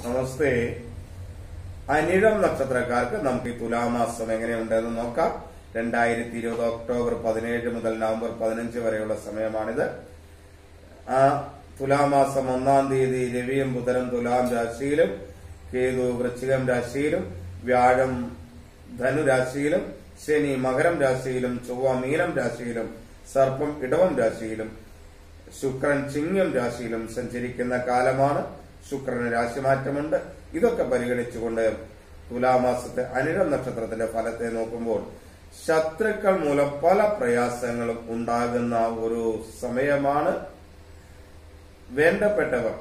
നമസ്തേ അനിഴം നക്ഷത്രക്കാർക്ക് നമുക്ക് ഈ തുലാമാസം എങ്ങനെയുണ്ടെന്ന് നോക്കാം രണ്ടായിരത്തി ഇരുപത് ഒക്ടോബർ പതിനേഴ് മുതൽ നവംബർ പതിനഞ്ച് വരെയുള്ള സമയമാണിത് ആ തുലാമാസം ഒന്നാം തീയതി രവിയും ബുധനും തുലാം രാശിയിലും കേതു വൃശ്ചികം രാശിയിലും വ്യാഴം ധനുരാശിയിലും ശനി മകരം രാശിയിലും ചൊവ്വ മീനം രാശിയിലും സർപ്പം ഇടവം രാശിയിലും ശുക്രൻ ചിങ്ങം രാശിയിലും സഞ്ചരിക്കുന്ന കാലമാണ് ശുക്രന് രാശിമാറ്റമുണ്ട് ഇതൊക്കെ പരിഗണിച്ചുകൊണ്ട് തുലാമാസത്തെ അനിഴം നക്ഷത്രത്തിന്റെ ഫലത്തെ നോക്കുമ്പോൾ ശത്രുക്കൾ മൂലം പല പ്രയാസങ്ങളും ഉണ്ടാകുന്ന ഒരു സമയമാണ് വേണ്ടപ്പെട്ടവർ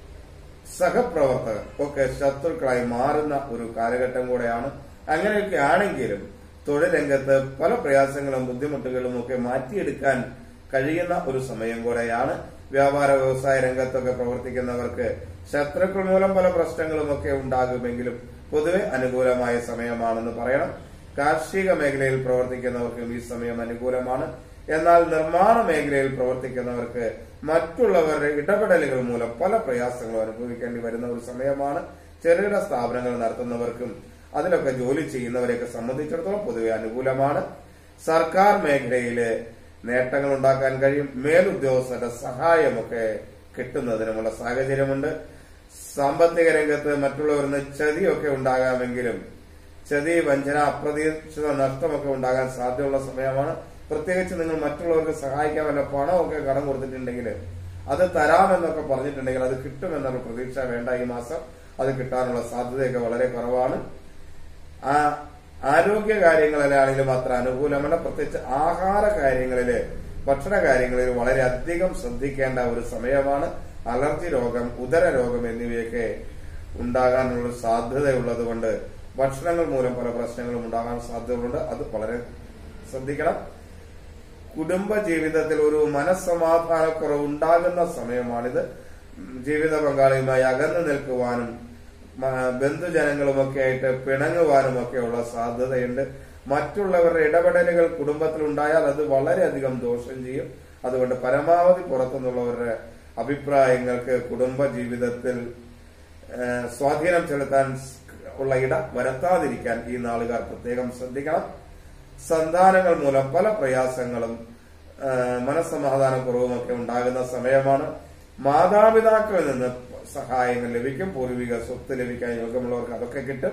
സഹപ്രവർത്തകർ ഒക്കെ ശത്രുക്കളായി മാറുന്ന ഒരു കാലഘട്ടം കൂടെയാണ് അങ്ങനെയൊക്കെ ആണെങ്കിലും തൊഴിൽ രംഗത്ത് പല പ്രയാസങ്ങളും ബുദ്ധിമുട്ടുകളും ഒക്കെ മാറ്റിയെടുക്കാൻ കഴിയുന്ന ഒരു സമയം കൂടെയാണ് വ്യാപാര വ്യവസായ രംഗത്തൊക്കെ പ്രവർത്തിക്കുന്നവർക്ക് ശത്രുക്കൾ മൂലം പല പ്രശ്നങ്ങളും ഒക്കെ ഉണ്ടാകുമെങ്കിലും പൊതുവെ അനുകൂലമായ സമയമാണെന്ന് പറയണം കാർഷിക മേഖലയിൽ പ്രവർത്തിക്കുന്നവർക്കും ഈ സമയം അനുകൂലമാണ് എന്നാൽ നിർമ്മാണ മേഖലയിൽ പ്രവർത്തിക്കുന്നവർക്ക് മറ്റുള്ളവരുടെ ഇടപെടലുകൾ മൂലം പല പ്രയാസങ്ങളും അനുഭവിക്കേണ്ടി വരുന്ന ഒരു സമയമാണ് ചെറുകിട സ്ഥാപനങ്ങൾ നടത്തുന്നവർക്കും അതിലൊക്കെ ജോലി ചെയ്യുന്നവരെയൊക്കെ സംബന്ധിച്ചിടത്തോളം പൊതുവെ അനുകൂലമാണ് സർക്കാർ മേഖലയില് നേട്ടങ്ങൾ ഉണ്ടാക്കാൻ കഴിയും മേലുദ്യോഗസ്ഥരുടെ സഹായമൊക്കെ കിട്ടുന്നതിനുമുള്ള സാഹചര്യമുണ്ട് സാമ്പത്തിക രംഗത്ത് മറ്റുള്ളവരിൽ നിന്ന് ചതിയൊക്കെ ഉണ്ടാകാമെങ്കിലും ചതി വഞ്ചന അപ്രതീക്ഷിത നഷ്ടമൊക്കെ ഉണ്ടാകാൻ സാധ്യതയുള്ള സമയമാണ് പ്രത്യേകിച്ച് നിങ്ങൾ മറ്റുള്ളവർക്ക് സഹായിക്കാൻ വല്ല പണമൊക്കെ കടം കൊടുത്തിട്ടുണ്ടെങ്കിൽ അത് തരാമെന്നൊക്കെ പറഞ്ഞിട്ടുണ്ടെങ്കിൽ അത് കിട്ടുമെന്നുള്ള പ്രതീക്ഷ വേണ്ട ഈ മാസം അത് കിട്ടാനുള്ള സാധ്യതയൊക്കെ വളരെ കുറവാണ് ആ ആരോഗ്യ കാര്യങ്ങളിലാണെങ്കിലും അത്ര അനുകൂലമല്ല പ്രത്യേകിച്ച് ആഹാര കാര്യങ്ങളില് ഭക്ഷണ കാര്യങ്ങളിൽ വളരെ അധികം ശ്രദ്ധിക്കേണ്ട ഒരു സമയമാണ് അലർജി രോഗം ഉദര രോഗം എന്നിവയൊക്കെ ഉണ്ടാകാനുള്ള സാധ്യതയുള്ളത് കൊണ്ട് ഭക്ഷണങ്ങൾ മൂലം പല പ്രശ്നങ്ങളും ഉണ്ടാകാൻ സാധ്യതയുണ്ട് അത് വളരെ ശ്രദ്ധിക്കണം കുടുംബ ജീവിതത്തിൽ ഒരു മനസ്സമാധാനക്കുറവ് ഉണ്ടാകുന്ന സമയമാണിത് ജീവിത പങ്കാളിയുമായി അകന്നു നിൽക്കുവാനും മ- ബന്ധുജനങ്ങളുമൊക്കെ ആയിട്ട് പിണങ്ങുവാനും ഒക്കെയുള്ള സാധ്യതയുണ്ട് മറ്റുള്ളവരുടെ ഇടപെടലുകൾ കുടുംബത്തിൽ ഉണ്ടായാൽ അത് വളരെയധികം ദോഷം ചെയ്യും അതുകൊണ്ട് പരമാവധി പുറത്തുനിന്നുള്ളവരുടെ അഭിപ്രായങ്ങൾക്ക് കുടുംബ ജീവിതത്തിൽ ഏഹ്, സ്വാധീനം ചെലുത്താൻ ഉള്ള ഇട വരുത്താതിരിക്കാൻ ഈ നാളുകാർ പ്രത്യേകം ശ്രദ്ധിക്കണം സന്താനങ്ങൾ മൂലം പല പ്രയാസങ്ങളും ആ, മനസ്സമാധാനക്കുറവും ഒക്കെ ഉണ്ടാകുന്ന സമയമാണ് മാതാപിതാക്കളിൽ നിന്ന് സഹായങ്ങൾ ലഭിക്കും പൂർവിക സ്വത്ത് ലഭിക്കാൻ യോഗമുള്ളവർക്ക് അതൊക്കെ കിട്ടും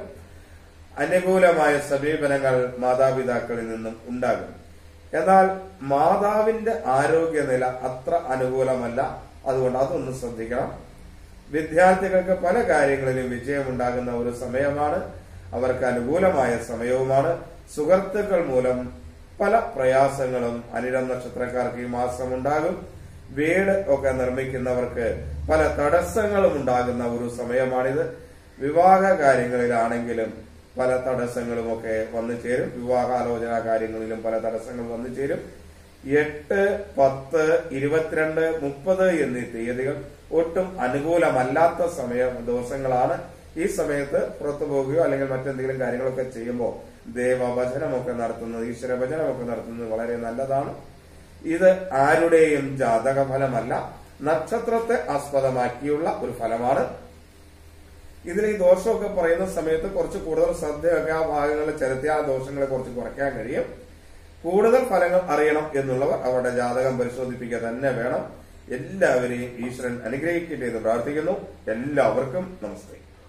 അനുകൂലമായ സമീപനങ്ങൾ മാതാപിതാക്കളിൽ നിന്നും ഉണ്ടാകും എന്നാൽ മാതാവിന്റെ ആരോഗ്യനില അത്ര അനുകൂലമല്ല അതുകൊണ്ട് അതൊന്ന് ശ്രദ്ധിക്കണം വിദ്യാർത്ഥികൾക്ക് പല കാര്യങ്ങളിലും വിജയമുണ്ടാകുന്ന ഒരു സമയമാണ് അവർക്ക് അനുകൂലമായ സമയവുമാണ് സുഹൃത്തുക്കൾ മൂലം പല പ്രയാസങ്ങളും അനിഴം നക്ഷത്രക്കാർക്ക് ഈ മാസം ഉണ്ടാകും വീട് ഒക്കെ നിർമ്മിക്കുന്നവർക്ക് പല തടസ്സങ്ങളും ഉണ്ടാകുന്ന ഒരു സമയമാണിത് വിവാഹ കാര്യങ്ങളിലാണെങ്കിലും പല തടസ്സങ്ങളും ഒക്കെ വന്നു ചേരും വിവാഹാലോചന കാര്യങ്ങളിലും പല തടസ്സങ്ങൾ വന്നു ചേരും എട്ട് പത്ത് ഇരുപത്തിരണ്ട് മുപ്പത് എന്നീ തീയതികൾ ഒട്ടും അനുകൂലമല്ലാത്ത സമയ ദിവസങ്ങളാണ് ഈ സമയത്ത് പുറത്തു പോകുകയോ അല്ലെങ്കിൽ മറ്റെന്തെങ്കിലും കാര്യങ്ങളൊക്കെ ചെയ്യുമ്പോൾ ദേവഭജനമൊക്കെ നടത്തുന്നത് ഈശ്വരഭജനമൊക്കെ നടത്തുന്നത് വളരെ നല്ലതാണ് ഇത് ആരുടെയും ജാതക ഫലമല്ല നക്ഷത്രത്തെ ആസ്പദമാക്കിയുള്ള ഒരു ഫലമാണ് ഇതിൽ ഈ ദോഷമൊക്കെ പറയുന്ന സമയത്ത് കുറച്ച് കൂടുതൽ ശ്രദ്ധയൊക്കെ ആ ഭാഗങ്ങളിൽ ചെലുത്തിയ ആ ദോഷങ്ങളെ കുറച്ച് കുറയ്ക്കാൻ കഴിയും കൂടുതൽ ഫലങ്ങൾ അറിയണം എന്നുള്ളവർ അവരുടെ ജാതകം പരിശോധിപ്പിക്കുക തന്നെ വേണം എല്ലാവരെയും ഈശ്വരൻ അനുഗ്രഹിക്കട്ടെ എന്ന് പ്രാർത്ഥിക്കുന്നു എല്ലാവർക്കും നമസ്തേ